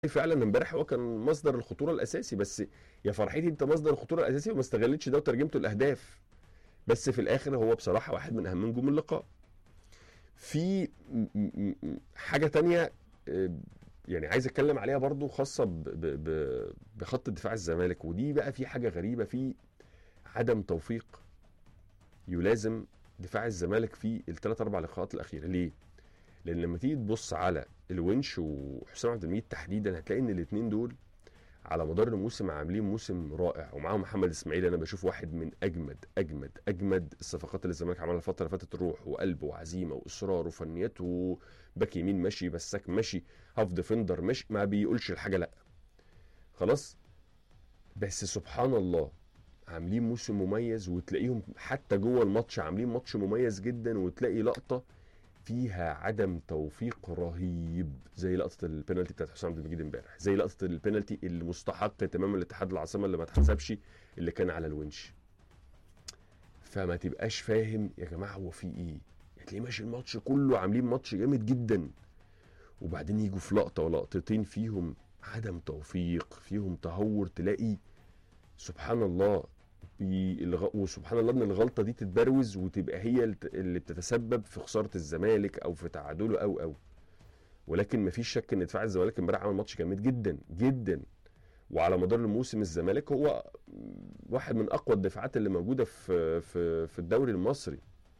فعلا امبارح هو كان مصدر الخطوره الاساسي بس يا فرحتي انت مصدر الخطوره الاساسي وما استغلتش ده وترجمته الاهداف بس في الاخر هو بصراحه واحد من اهم نجوم اللقاء في م- م- م- حاجه تانية آه، يعني عايز اتكلم عليها برضو خاصه ب- ب- ب- بخط دفاع الزمالك ودي بقى في حاجه غريبه في عدم توفيق يلازم دفاع الزمالك في الثلاث اربع لقاءات الاخيره ليه لان لما تيجي تبص على الونش وحسام عبد المجيد تحديدا هتلاقي ان الاثنين دول على مدار الموسم عاملين موسم رائع ومعاهم محمد اسماعيل انا بشوف واحد من اجمد اجمد اجمد الصفقات اللي الزمالك عملها الفتره اللي فاتت روح وقلب وعزيمه واصرار وفنيات وباك يمين ماشي بساك ماشي هاف ديفندر ماشي ما بيقولش الحاجه لا خلاص بس سبحان الله عاملين موسم مميز وتلاقيهم حتى جوه الماتش عاملين ماتش مميز جدا وتلاقي لقطه فيها عدم توفيق رهيب زي لقطه البينالتي بتاعت حسام عبد المجيد امبارح زي لقطه البينالتي اللي مستحق تماما لاتحاد العاصمه اللي ما اتحسبش اللي كان على الونش فما تبقاش فاهم يا جماعه هو في ايه هتلاقيه ماشي الماتش كله عاملين ماتش جامد جدا وبعدين يجوا في لقطه ولقطتين فيهم عدم توفيق فيهم تهور تلاقي سبحان الله بي- الغ... وسبحان الله ان الغلطه دي تتبروز وتبقى هي الت- اللي بتتسبب في خساره الزمالك او في تعادله او او ولكن مفيش شك ان دفاع الزمالك امبارح عمل ماتش جامد جدا جدا وعلى مدار الموسم الزمالك هو واحد من اقوى الدفاعات اللي موجوده في في في الدوري المصري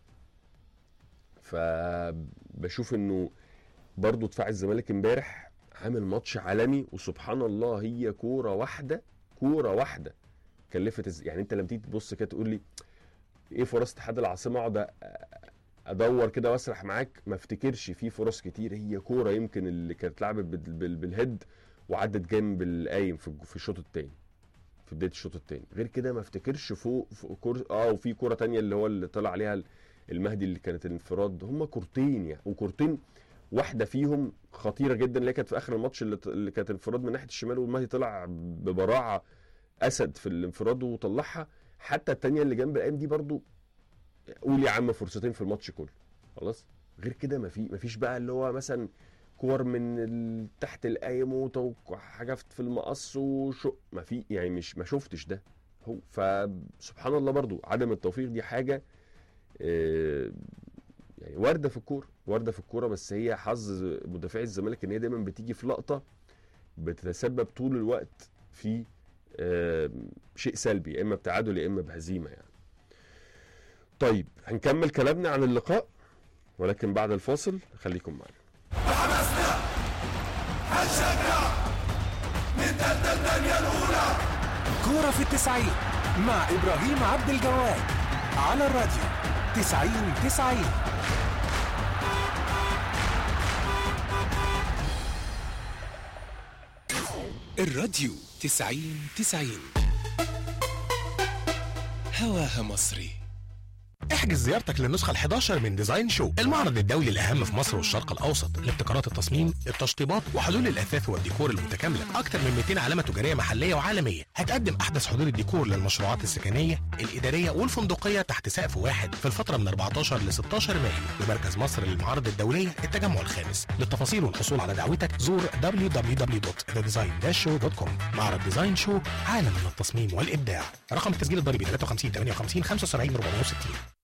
فبشوف انه برضو دفاع الزمالك امبارح عامل ماتش عالمي وسبحان الله هي كوره واحده كوره واحده كلفت الز... يعني انت لما تيجي تبص كده تقول لي ايه فرص اتحاد العاصمه اقعد أ- ادور كده واسرح معاك ما افتكرش في فرص كتير هي كوره يمكن اللي كانت اتلعبت بال... بال... بالهيد وعدت جنب القايم في الج- في الشوط الثاني في بدايه الشوط الثاني غير كده ما افتكرش فوق, فوق كور... اه وفي كوره تانية اللي هو اللي طلع عليها المهدي اللي كانت الانفراد هم كورتين يعني وكورتين واحده فيهم خطيره جدا اللي هي كانت في اخر الماتش اللي, اللي كانت انفراد من ناحيه الشمال والمهدي طلع ببراعه اسد في الانفراد وطلعها حتى التانية اللي جنب القايم دي برضو قول يا عم فرصتين في الماتش كله خلاص غير كده ما في مفيش بقى اللي هو مثلا كور من ال- تحت القايم وتوقع حاجه في المقص وشو ما في يعني مش ما شفتش ده هو فسبحان الله برضو عدم التوفيق دي حاجه آه، يعني وارده في الكوره وارده في الكوره بس هي حظ مدافعي الزمالك ان هي دايما بتيجي في لقطه بتتسبب طول الوقت في آه، شيء سلبي يا اما بتعادل يا اما بهزيمه يعني. طيب هنكمل كلامنا عن اللقاء ولكن بعد الفاصل خليكم معنا. حماسنا هنشجع نتقدم الدنيا الأولى كورة في التسعين مع إبراهيم عبد الجواد على الراديو تسعين تسعين الراديو تسعين تسعين هواها مصري احجز زيارتك للنسخة ال11 من ديزاين شو المعرض الدولي الأهم في مصر والشرق الأوسط لابتكارات التصميم التشطيبات وحلول الأثاث والديكور المتكاملة أكثر من 200 علامة تجارية محلية وعالمية هتقدم أحدث حلول الديكور للمشروعات السكنية الإدارية والفندقية تحت سقف واحد في الفترة من 14 ل 16 مايو بمركز مصر للمعارض الدولية التجمع الخامس للتفاصيل والحصول على دعوتك زور www.thedesign-show.com معرض ديزاين شو عالم من التصميم والإبداع رقم التسجيل الضريبي 53 58 75 460